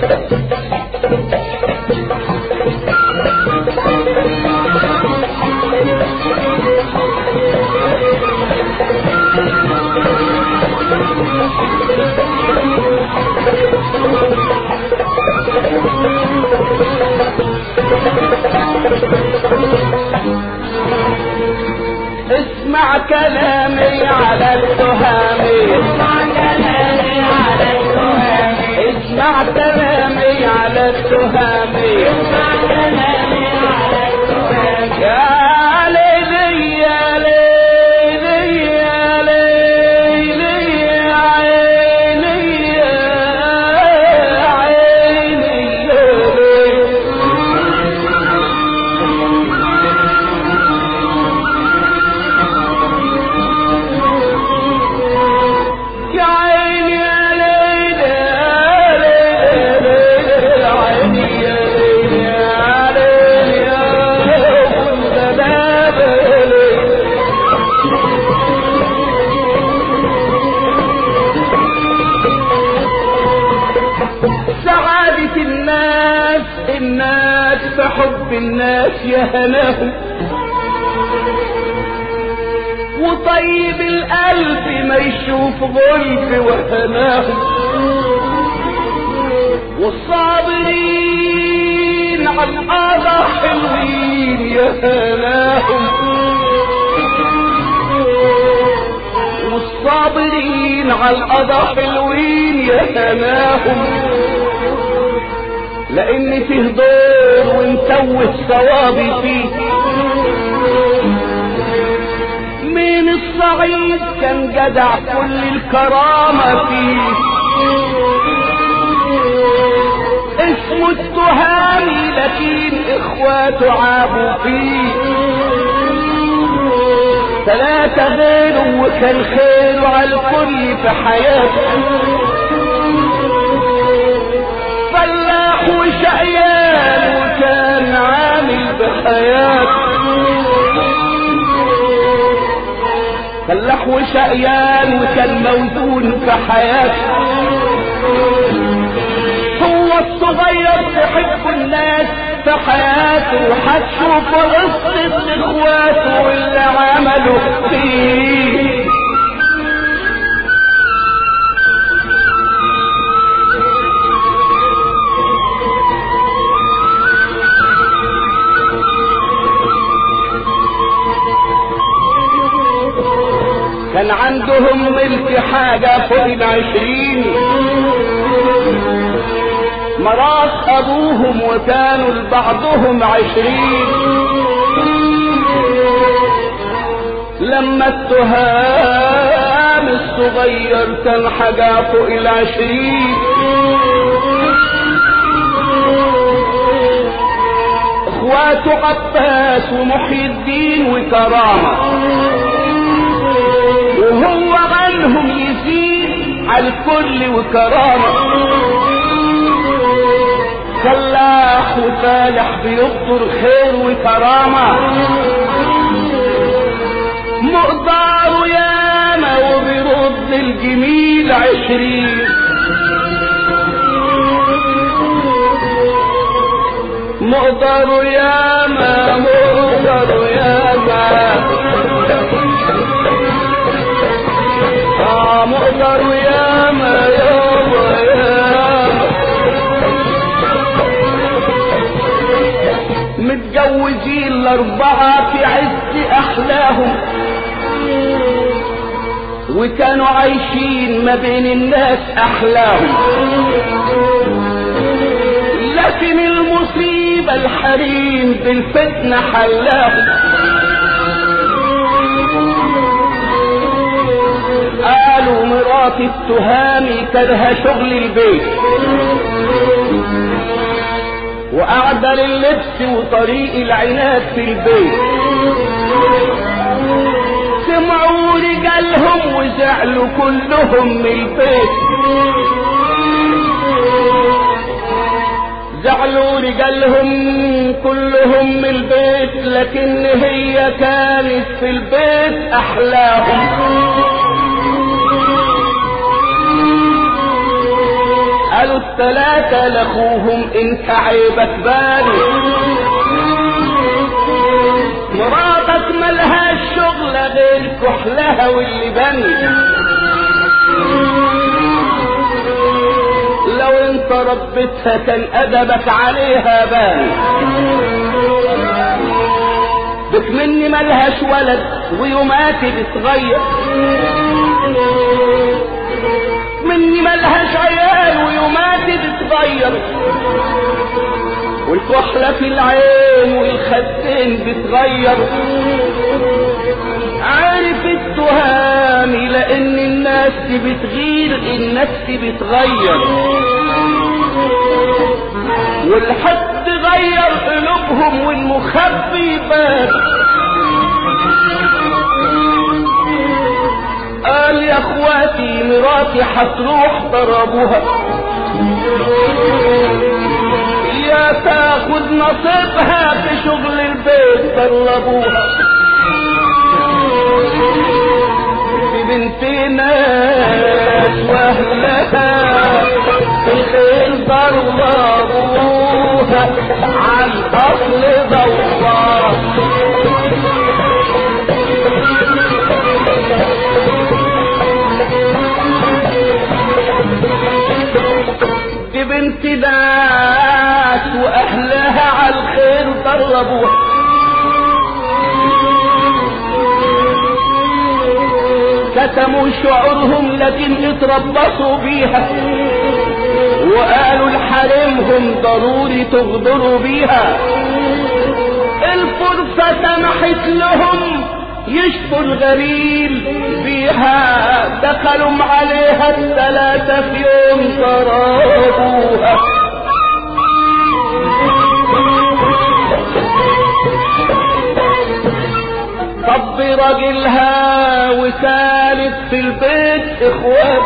اسمع كلامي على التهامي اسمع كلامي على التهامي اسمع كلامي على التهامي اسمع كلامي على التهامي يا ليلي يا ليلي يا ليلي يا عيني يا عيني يا ليلي يا عيني يا ليلى يا ليلى يا عيني يا ليلى يا ليلى يا كل باب سعادة الناس الناس في حب الناس يا هناهم وطيب القلب ما يشوف غلب وهناه والصابرين على القضا حلوين يا هناهم والصابرين على القضا حلوين يا هناهم لان فيه دور ونتوه ثوابي فيه من الصعيد كان جدع كل الكرامة فيه اسمه التهامي لكن اخواته عابوا فيه ثلاثة غيره وكان خيره على الكل في حياته فلاح وشقيان وكان عامل بحياته فلاح وشقيان وكان موزون في حياته هو الصغير تحب الناس في حياته وهتشوف قصة اخواته واللي عملوا فيه كان عندهم ملك حاجة فوق العشرين مراس أبوهم وكانوا لبعضهم عشرين لما التهام الصغير كان حاجة فوق العشرين اخواته عباس ومحي الدين وكرامه وهو عنهم يزيد على الكل وكرامة فلاح وفالح بيقدر خير وكرامة مقداره ياما وبيرد الجميل عشرين مقداره ياما مقداره ياما آه مقدر ياما يابا ياما متجوزين الأربعة في عز أحلاهم وكانوا عايشين ما بين الناس أحلاهم لكن المصيبة الحريم بالفتنة حلاهم قالوا مرات التهامي كرها شغل البيت وقاعدة لللبس وطريق العناد في البيت سمعوا رجالهم وزعلوا كلهم من البيت زعلوا رجالهم كلهم من البيت لكن هي كانت في البيت احلاهم قالوا التلاتة لاخوهم انت عيبك باني مراتك ملهاش شغل غير كحلها واللي بني لو انت ربتها كان ادبك عليها بان بك مني ملهاش ولد ويوماتي بتغير مني ملهاش عيال ويوماتي بتغير والكحلة في العين والخدين بتغير عارف التهامي لان الناس دي بتغير النفس بتغير والحد غير قلوبهم والمخبي بات قال يا اخواتي مراتي هتروح ضربوها يا تاخد نصيبها في شغل البيت طلبوها في بنت ناس واهلها في الخيل ضربوها عن اصل دوار دي بنت ناس واهلها على الخير ضربوها كتموا شعورهم لكن اتربصوا بيها وقالوا لحريمهم ضروري تغدروا بيها الفرصة سمحت لهم يشفوا الغريل بيها دخلوا عليها الثلاثة في يوم ضربوها طب راجلها وكانت في البيت اخوات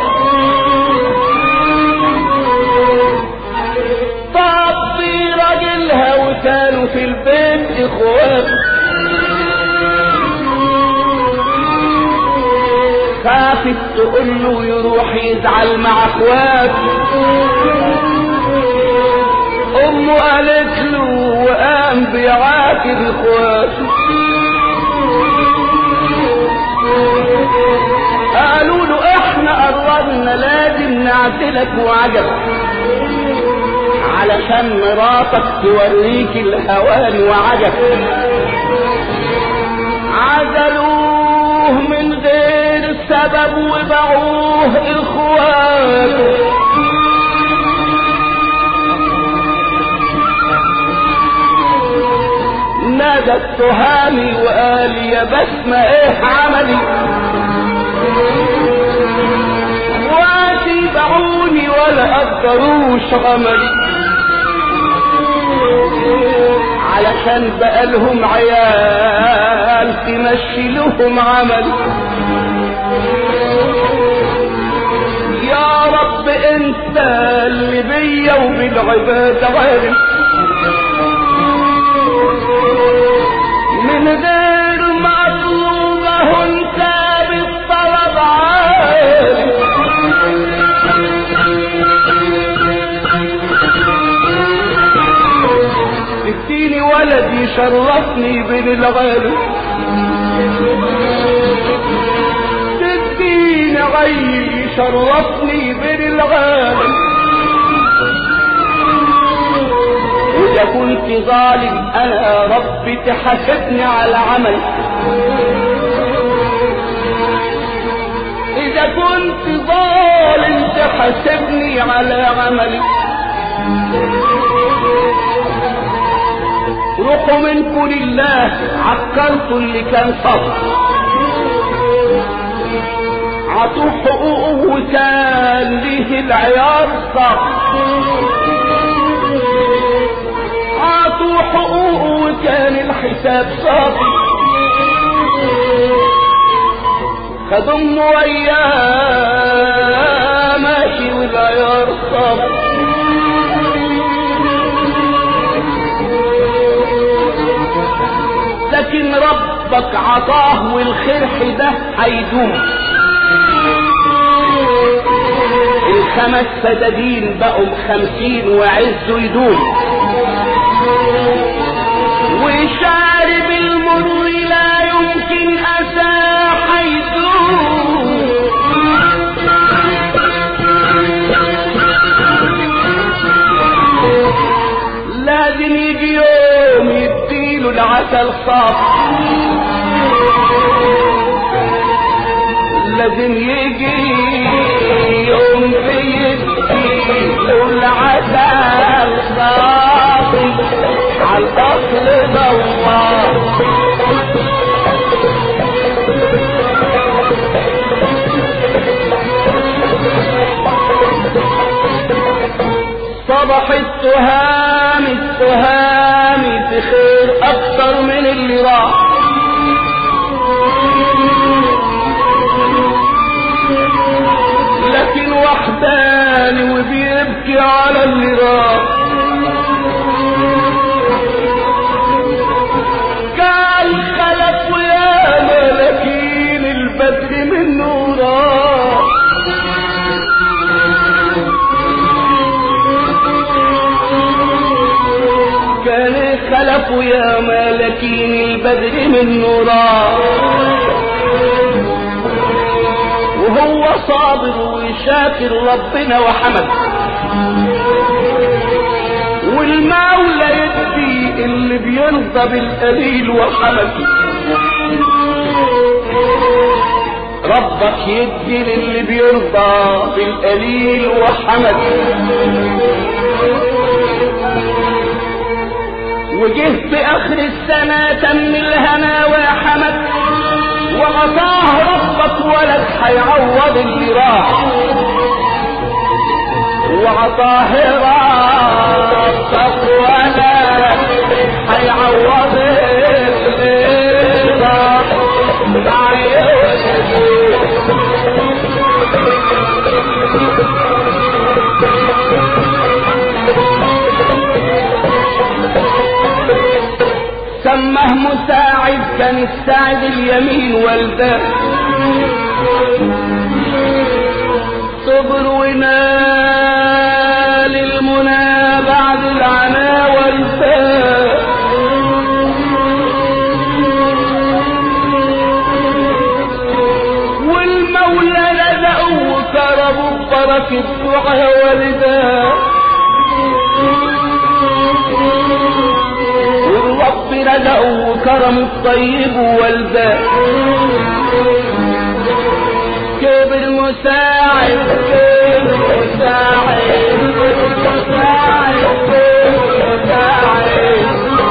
طب راجلها وكانوا في البيت اخوات خافت تقول له يروح يزعل مع اخوات امه قالت له وقام بيعاتب اخواته قالوا له احنا قررنا لازم نعدلك وعجب علشان مراتك توريك الهوان وعجب عزلوه من غير سبب وباعوه اخوات نادى التهامي وقال يا بسمة ايه عملي واتي باعوني ولا قدروش عملي علشان بقالهم عيال تمشي لهم عمل يا رب انت اللي بيا وبالعباد عالم من غير مطلوبه انت بالطلب عالم اديني ولد يشرفني بين الغالب تديني عيل يشرفني بين الغالب إذا كنت ظالم أنا يا رب تحاسبني على عمل إذا كنت ظالم تحاسبني على عملي روحوا منكم لله عكرتوا اللي كان صبر عطوه حقوقه وكان ليه العيار صبر عطوه حقوقه وكان الحساب صافي خد امه وياه ماشي والعيار صافي لكن ربك عطاه والخير ده هيدوم خمس فدادين بقوا خمسين وعزه يدوم وشارب المر لا يمكن أساح يدوم لازم يجي يوم يديله العسل صاف لازم يجي يوم بيديله العسل صافي على الأصل دوار صبح التهام التهام في خير اكتر من اللي راح لكن وحداني وبيبكي على اللي راح كان خلف ويا ملاكين البدر منه راح كان خلف يا ملكين البدر من نورا وهو صابر وشاكر ربنا وحمد والمولى يدي اللي بيرضى بالقليل وحمد ربك يدي للي بيرضى بالقليل وحمد وجه في اخر السنة تم الهنا وحمد وعطاه ربك ولد حيعوض اللي راح وعطاه ربك ولد حيعوض اللي راح سماه مساعد كان الساعد اليمين والباب صبر ونال المنى بعد العنا والباب والمولى رزقه وكرمه ببركة دعاء والداه والرب رزقه وكرم الطيب والباء كبر مساعد كبر مساعد كبر مساعد كبر مساعد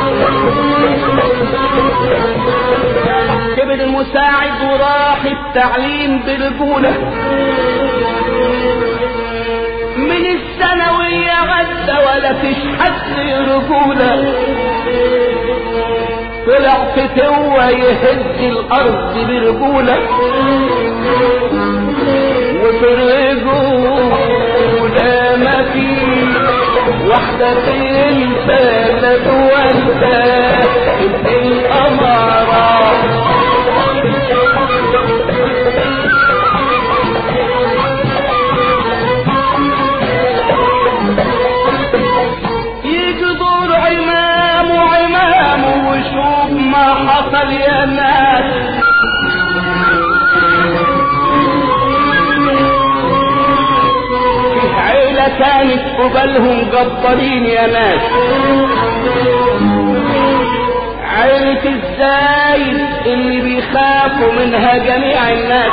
كبر المساعد وراح التعليم برجولة من الثانوية غدا ولا تشحت رجولة طلع فتوة يهز الأرض برجولة وفي الرجولة ما في واحدة تنسى وانت ابن الأمارة يجي دور عمام وعمام وشوف ما حصل يا ناس فيه عيلة كانت قبلهم جبارين يا ناس عيلة الزايد اللي بيخافوا منها جميع الناس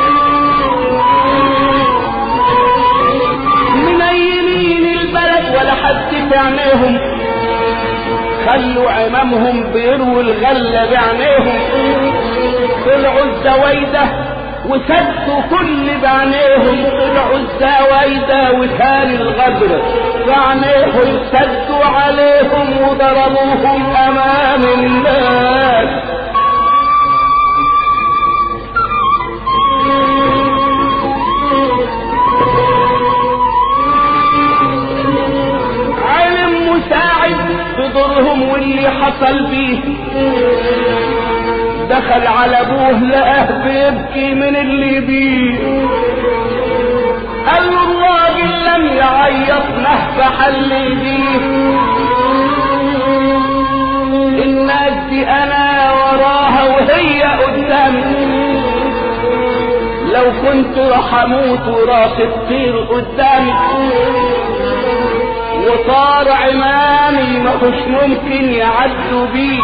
منيمين البلد ولا حد في عينيهم خلوا عمامهم بيروا الغلة بعينيهم طلعوا الزوايدة وسدوا كل بعينيهم طلعوا الزوايدة وثاني الغدر بعينيهم سدوا عليهم وضربوهم أمام الناس علم مساعد بضرهم واللي حصل بيه دخل على ابوه لقاه بيبكي من اللي بيه قال له الراجل قام يعيط مهما حل بيه الناس دي انا وراها وهي قدامي لو كنت راح اموت وراسي تطير قدامي وصار عمامي ما مش ممكن يعدوا بيه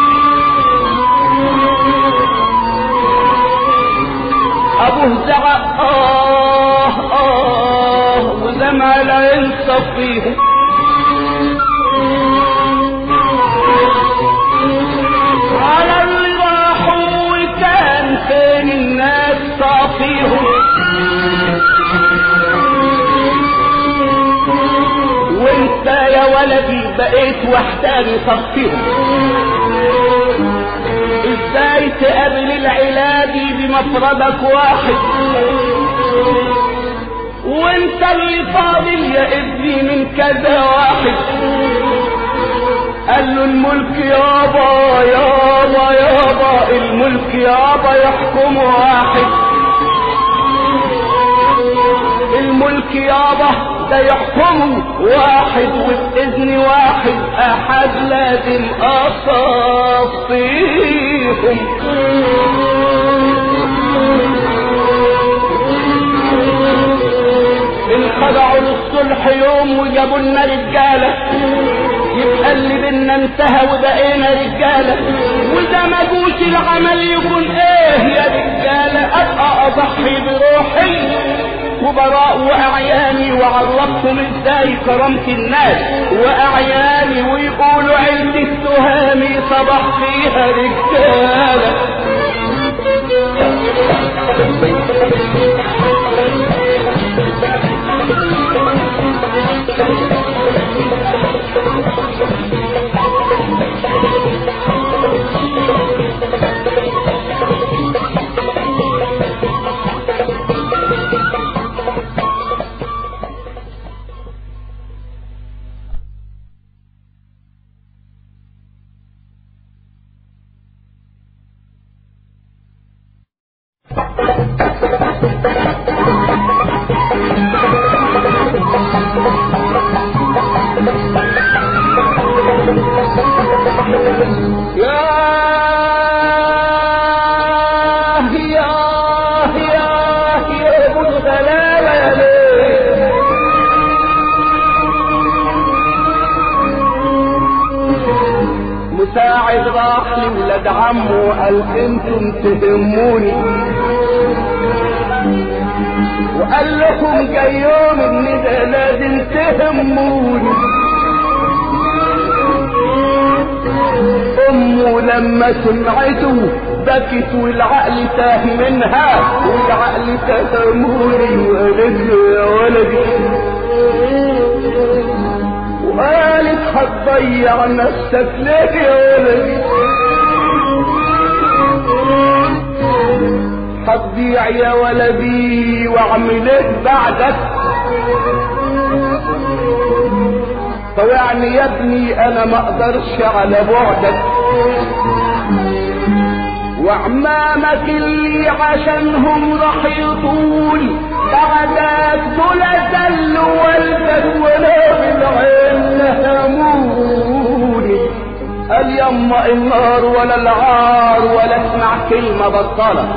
ابوه زعق اه اه ودمع العين صفيه على اللي راحوا وكان فين الناس صافيهم وانت يا ولدي بقيت وحداني صفيهم ازاي تقابل العلاجي بمفردك واحد وانت اللي فاضل يا ابني من كذا واحد قال له الملك يابا يابا يابا الملك يابا يحكم واحد الملك يابا ده يحكم واحد وبإذن واحد أحد لازم أصفيهم انخدعوا للصلح يوم وجابوا لنا رجاله يبقى اللي بينا انتهى وبقينا رجاله واذا ما جوش العمل يكون ايه يا رجاله ابقى اضحي بروحي وبراء واعياني وعرفهم ازاي كرمت الناس واعياني ويقولوا عيلة التهامي صبح فيها رجاله مساعد راح لولاد عمه قال انتم تهموني وقال لكم جاي يوم ان ده لازم تهموني امه لما سمعته بكت والعقل تاه منها والعقل تهموني وقالت له يا ولدي وقالت هتضيع نفسك ليه يا ولدي هتضيع يا ولدي واعمل ايه بعدك طوعني يا ابني انا ما اقدرش على بعدك وعمامك اللي عشانهم راح يطول بعدك دول دل والدك ولا بالعين هموني قال يما النار ولا العار ولا اسمع كلمة بطالة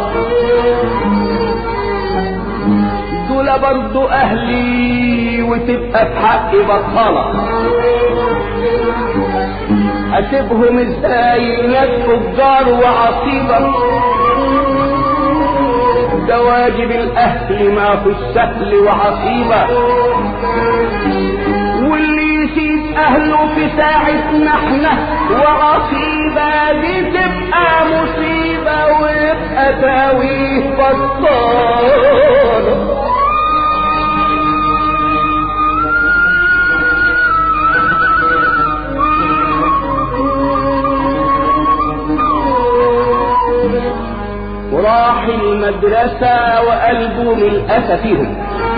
دول برضو اهلي وتبقى في حقي بطالة اسيبهم ازاي ناس فجار وعصيبة ده واجب الاهل ما في السهل وعصيبة واللي يسيب اهله في ساعة محنة وعصيبة دي تبقى مصيبة ويبقى تاويه بطال وراح المدرسة وقلبه من الأسى فيهم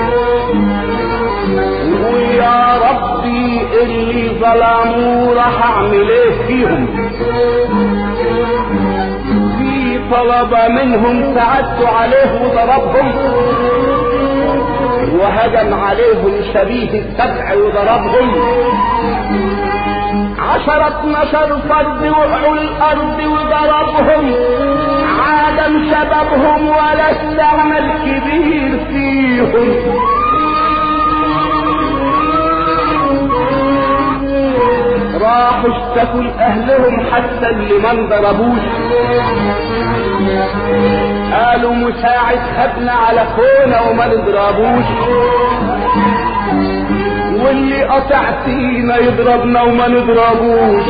يقول يا ربي اللي ظلموا راح اعمل ايه فيهم في طلبة منهم سعدت عليه وضربهم وهجم عليهم شبيه السبع وضربهم عشرة نشر فرد وقعوا الأرض وضربهم عادم شبابهم ولا استعمل كبير فيهم راحوا اشتكوا لأهلهم حتى اللي ما انضربوش قالوا مساعد خدنا على خونا وما نضربوش واللي قطع فينا يضربنا وما نضربوش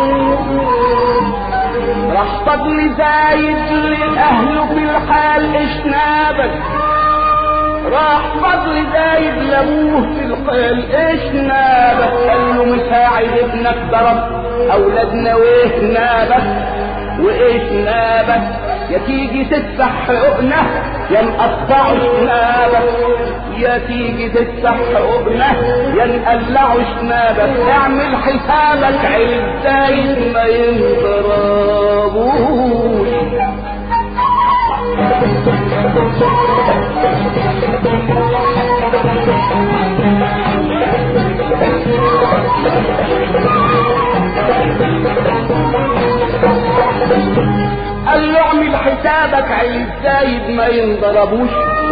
راح فضل زايد لأهله في الحال اشنابك راح فضل زايد لابوه في الحال اشنابك قال له مساعد ابنك ضرب اولادنا وايه نابك وايش نابك يا تيجي تدفع حقوقنا يا نقطعوا شنابك يا تيجي تدفع حقوقنا يا نقلعوا شنابك اعمل حسابك عيد زايد ما ينضربوش قال له اعمل حسابك عيد زايد ما ينضربوش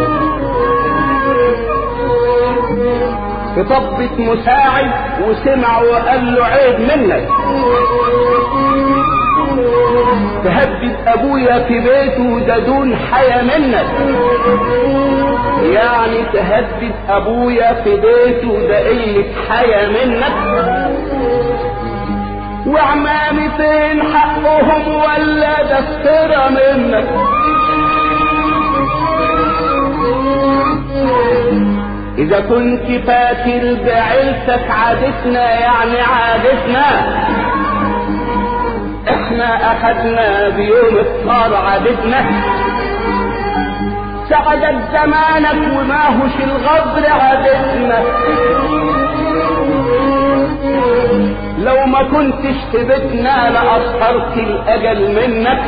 خطبت مساعد وسمع وقال له عيب منك تهدد ابويا في بيته ده دون حيا منك يعني تهدد ابويا في بيته ده قلة حيا منك وعمامي فين حقهم ولا ده افترى منك اذا كنت فاكر بعيلتك عادتنا يعني عادتنا احنا اخدنا بيوم الطار عادتنا سعدت زمانك وما هوش الغدر عادتنا لو ما كنتش في بيتنا لأصهرت الأجل منك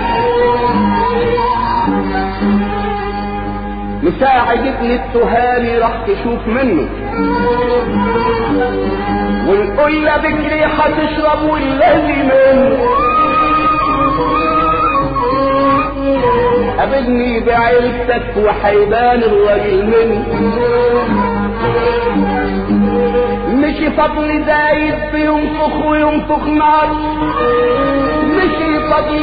مساعد ابن التهامي راح تشوف منه والقلة بكري هتشرب والذي منه قابلني بعيلتك وحيبان الراجل منه مشي فضل زايد بينفخ وينفخ نار مشي فضل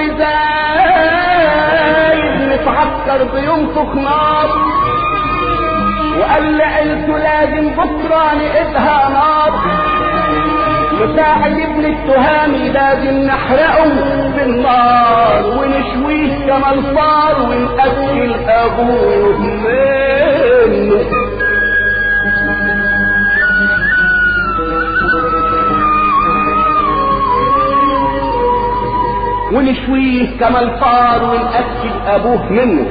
زايد متعكر بينفخ نار وقال لعيلته لازم بكره نقدها نار مساعد ابن التهامي لازم نحرقه بالنار ونشويه كما الفار ونأكل ابوه منه ونشويه كما الفار ونأكل ابوه منه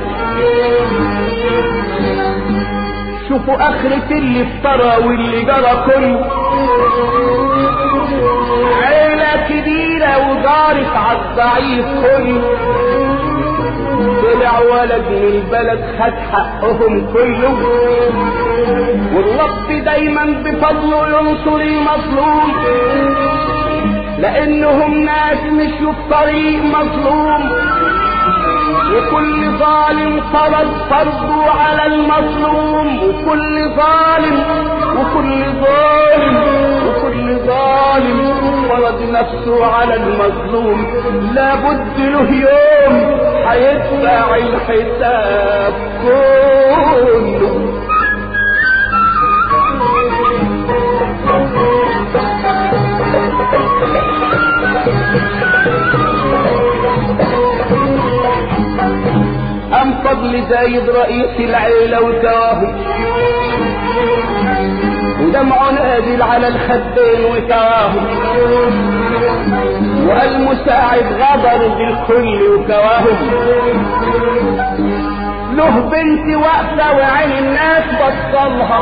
شوفوا اخرة اللي افترى واللي جرى كله عيلة كبيرة وجارت عالضعيف كله طلع ولد من البلد خد حقهم كله والرب دايما بفضله ينصر المظلوم لانهم ناس مشوا في طريق مظلوم وكل ظالم فرض فرضه على المظلوم وكل ظالم وكل ظالم وكل ظالم فرض نفسه على المظلوم لابد له يوم هيدفع الحساب كله أم فضل زايد رئيس العيلة وكاهم ودمعه نازل على الخدين وكواهم والمساعد غدر بالكل وكواهم له بنت واقفة وعين الناس بصلها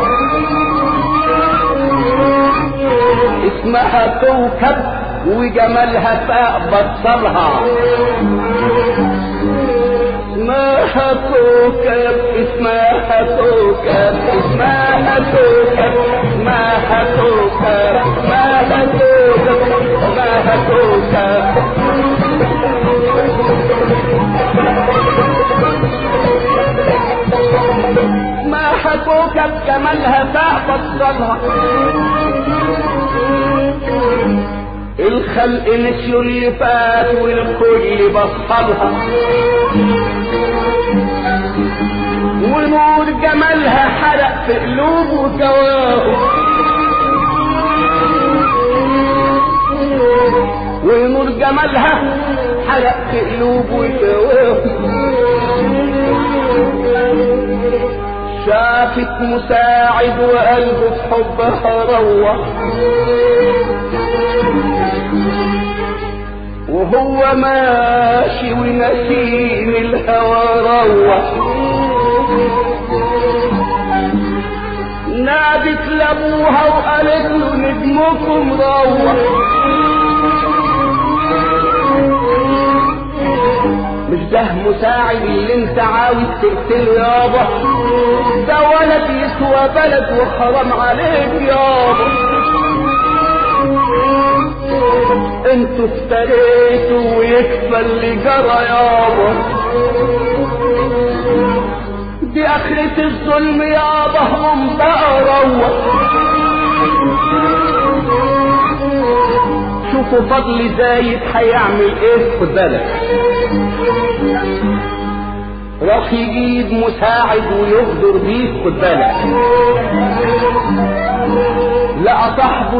اسمها كوكب وجمالها فاق بصلها اسمها كوكب اسمها كوكب اسمها كوكب اسمها كوكب اسمها كوكب اسمها كوكب اسمها كوكب جمالها فأفصلها الخلق نسيوا اللي فات والكل بصلها ونور جمالها حرق في قلوب وجواهم ونور جمالها حرق في قلوب وجواهم شافت مساعد وقلبه في حبها روح وهو ماشي ونسيم الهوى روح نادت لابوها وقالت له نجمكم روح مش ده مساعد اللي انت عاوز تقتله يابا ده ولد يسوى بلد وحرام عليك يابا انتوا اشتريتوا ويكفى اللي جرى يابا دي اخرة الظلم يابا هم بقى روح شوفوا فضل زايد هيعمل ايه خد بالك راح يجيب مساعد ويغدر بيه خد بالك لقى صاحبه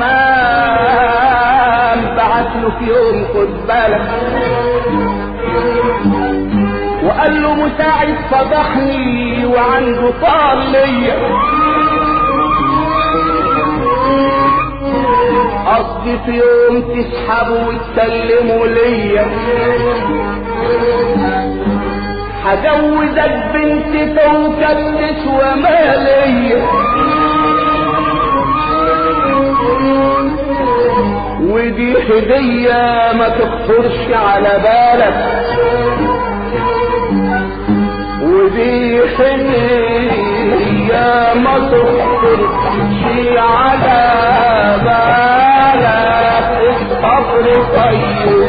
تمام بعت له في يوم خد بالك وقال له مساعد فضحني وعنده طال ليا قصدي في يوم تسحبوا وتسلموا ليا هجوزك بنت كوكب تسوى مالية ودي هدية ما تخطرش على بالك ودي هدية ما تخطرش على بالك الصبر طيب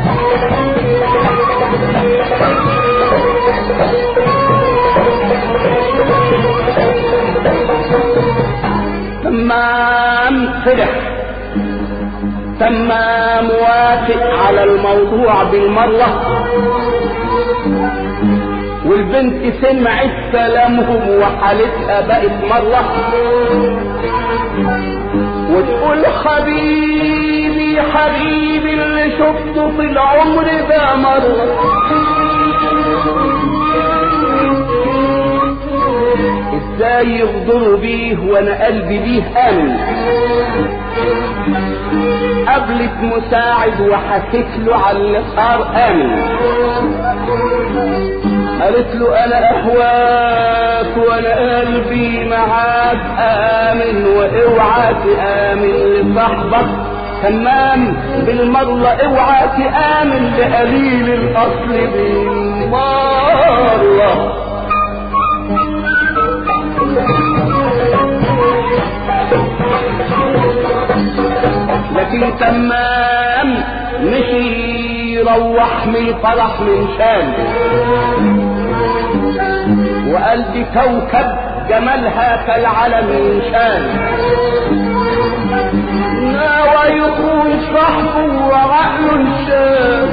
تمام فرح تمام موافق على الموضوع بالمرة والبنت سمعت كلامهم وحالتها بقت مرة وتقول حبيبي حبيبي اللي شفته في العمر ده مرة ازاي يغدروا بيه وانا قلبي بيه امن قابلت مساعد وحكيت له على اللي صار امن قالت له انا اهواك وانا قلبي معاك امن واوعى تامن لصاحبك تمام بالمرة اوعى تامن لقليل الاصل بالمرة لكن تمام مشي روح من فرح من شان وقال دي كوكب جمالها كالعلم من شان ناوى يكون صاحبه وعقله انشان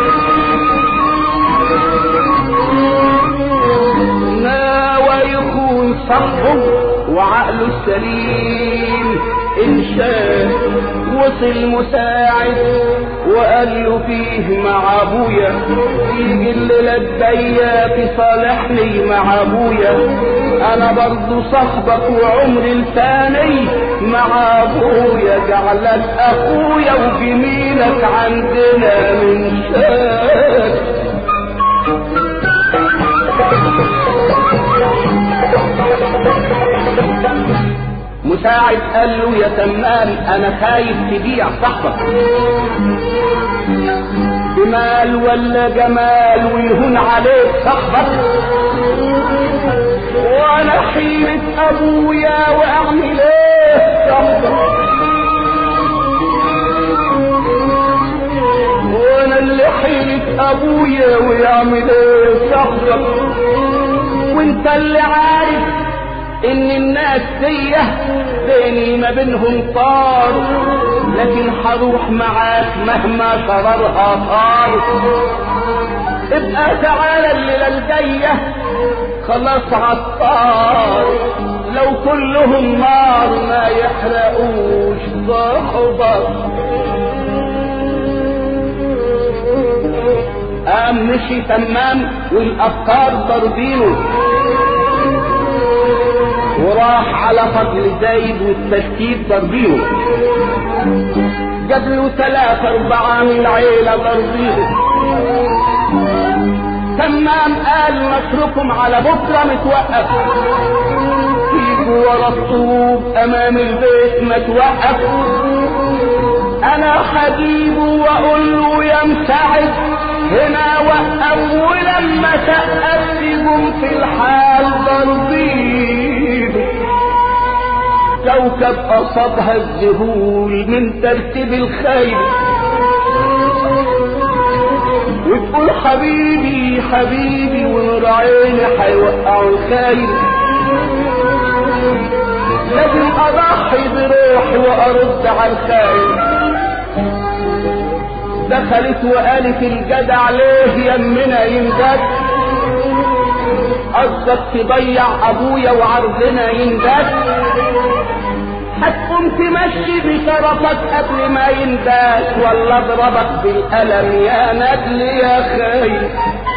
ناوى يكون صاحبه وعقله السليم انشان وصل مساعد وقال له فيه مع ابويا يجي الليلة الجاية تصالحني مع ابويا انا برضو صاحبك وعمري الثاني مع ابويا جعلك اخويا وجميلك عندنا من شان مساعد قال له يا تمام انا خايف تبيع صاحبك بمال ولا جمال ويهون عليك صاحبك وانا حيلة ابويا واعمل ايه صاحبك وانا اللي حيلة ابويا ويعمل ايه صاحبك وانت اللي عارف ان الناس ديه بيني ما بينهم طار لكن هروح معاك مهما قررها طار ابقى تعالى الليلة الجاية خلاص عطار لو كلهم نار ما يحرقوش صاحبك قام مشي تمام والافكار ضاربينه وراح على فضل زايد والتشكيك ضربينه جاب له ثلاثة أربعة من العيلة ضربينه تمام قال نصركم على بكرة متوقف تيجوا ورا الطوب أمام البيت ما توقف أنا هجيبه وأقول له يا مساعد هنا وقف ولما سقف يقوم في الحال ضربين كوكب أصابها الذهول من ترتيب الخير وتقول حبيبي حبيبي ونور عيني هيوقعوا الخير لازم أضحي بروحي وأرد على الخير دخلت وقالت الجدع ليه يمنا ينجد قصدك تضيع ابويا وعرضنا ينجد هتقوم تمشي بشرفك قبل ما ينداس ولا اضربك بالقلم يا ندل يا خير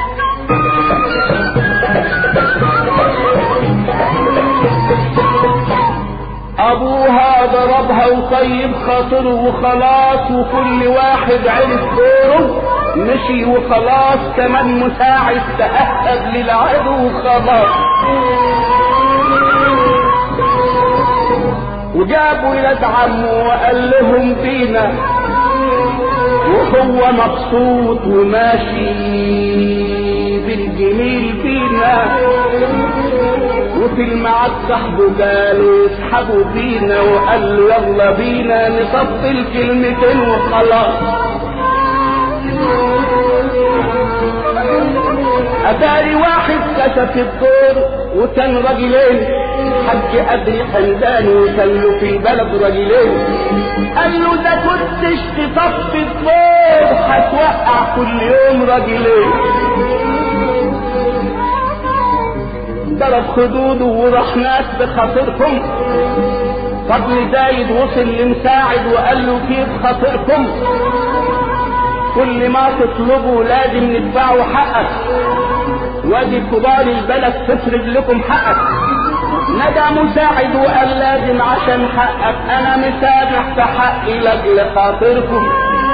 ابوها ضربها وطيب خاطره وخلاص وكل واحد عرف دوره مشي وخلاص كمان مساعد تأهب للعدو وخلاص وجاب ولاد عمه وقال لهم فينا وهو مبسوط وماشي بالجميل فينا وفي الميعاد صاحبه قالوا يسحبوا فينا وقال له يلا بينا نصفي الكلمتين وخلاص اتاري واحد كشف الدور وكان رجلين حج ادري حمدان وكانوا في البلد رجلين قال له ده كنتش تصفي الدور هتوقع كل يوم رجلين ضرب خدوده وراح ناس بخاطركم فضل زايد وصل لمساعد وقال له كيف خاطركم كل ما تطلبوا لازم ندفعوا حقك وادي كبار البلد تفرض لكم حقك ندى مساعد وقال لازم عشان حقك انا مسامح في حقي لاجل خاطركم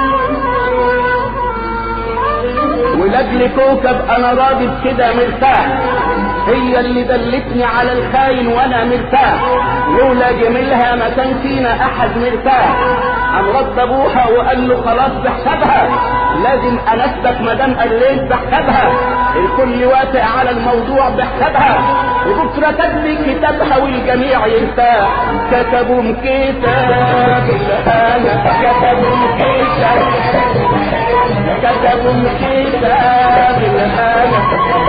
ولاجل كوكب انا راضي بكده مرتاح هي اللي دلتني على الخاين وانا مرتاح لولا جميلها ما كان فينا احد مرتاح قام رد ابوها وقال له خلاص بحسابها لازم انسبك مدام قليت بحسابها الكل وافق على الموضوع بحسابها وبكره تدري كتابها والجميع يرتاح كتبوا كتاب الهنا كتبوا كتاب كتبوا كتاب الهنا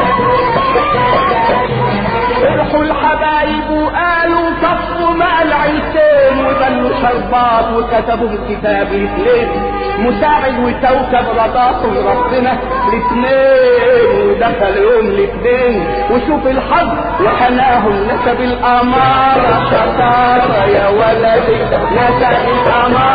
فرحوا الحبايب وقالوا صفوا مع العيلتين وبنوا شربات وكتبوا الكتاب الاثنين مساعد وكوكب رضاهم ربنا الاثنين ودخل يوم الاثنين وشوف الحظ وحناهم نسب الامارة شطارة يا ولدي نسب الامارة